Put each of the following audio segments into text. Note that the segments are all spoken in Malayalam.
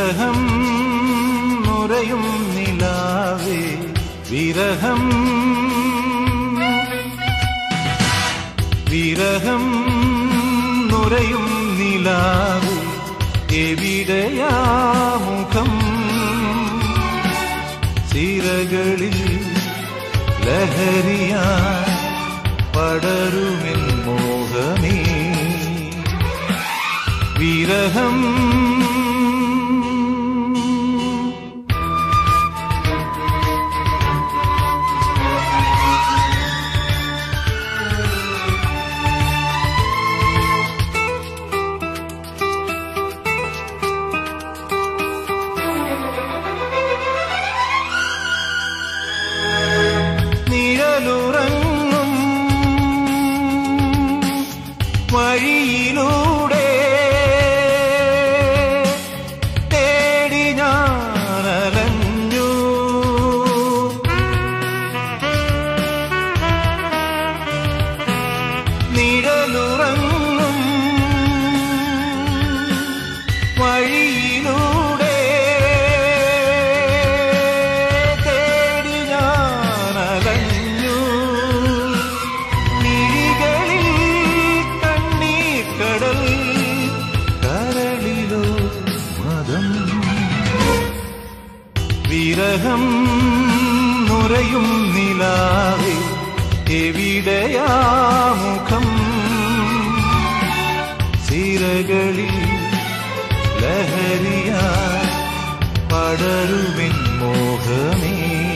വിരഹം നുരയും നിലാവേ വിരഹം വിരഹം നുരയും നിലാവേ എവിടെയാ മുഖം സിരകളിൽ ലഹരിയാ പടരുമെൻ മോഹമേ വിരഹം നിഴലുറങ്ങും വഴിയിലൂടെ തേടി ഞാനലഞ്ഞു നിഴലുറങ്ങും വഴിയിലൂടെ തേടി ഞാനലഞ്ഞു മിഴികളിൽ കണ്ണീർ കടൽ കരളിലോ മതം വിരഹം നുരയും നിലാവേ എവിടെയാ മുഖം സിരകളിൽ ലഹരിയാ പടരുമെൻ മോഹമേ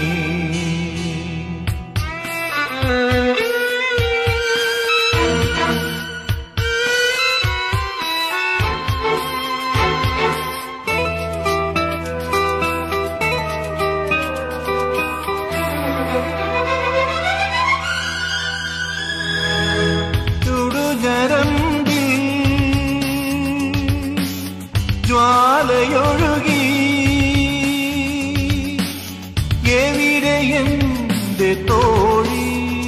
ചുടുഞരമ്പിൽ ജ്വാലയൊഴുകി എവിടെ എന്റെ തോഴി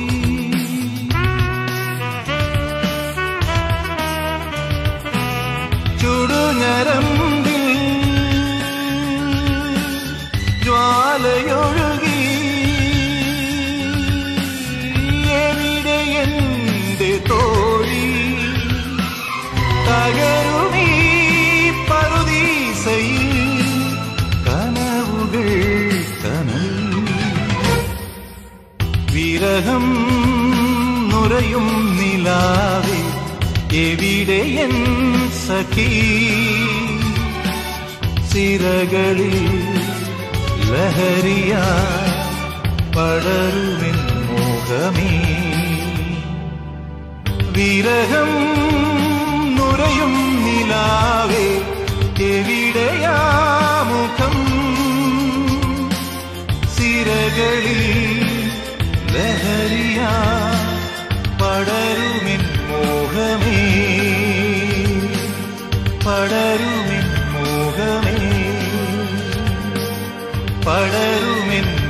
ചുടുഞരമ്പിൽ ജ്വാലയൊഴുകി എവിടെ എന്റെ തോഴി തകരുമീ പറുദീസയിൽ കനവുകൾ കനൽ വിരഹം നുരയും നിലാവേ എവിടെ എൻ സഖി സിരകളിൽ ലഹരിയ പടരുവിൻ മോഹമേ വിരഹം നുരയും നിലാവേ എവിടെയാ മുഖം സിരകളിൽ ലഹരിയ പടരുമിൻ മോഹമേ പടരുമിൻ മോഹമേ പടരുമിൻ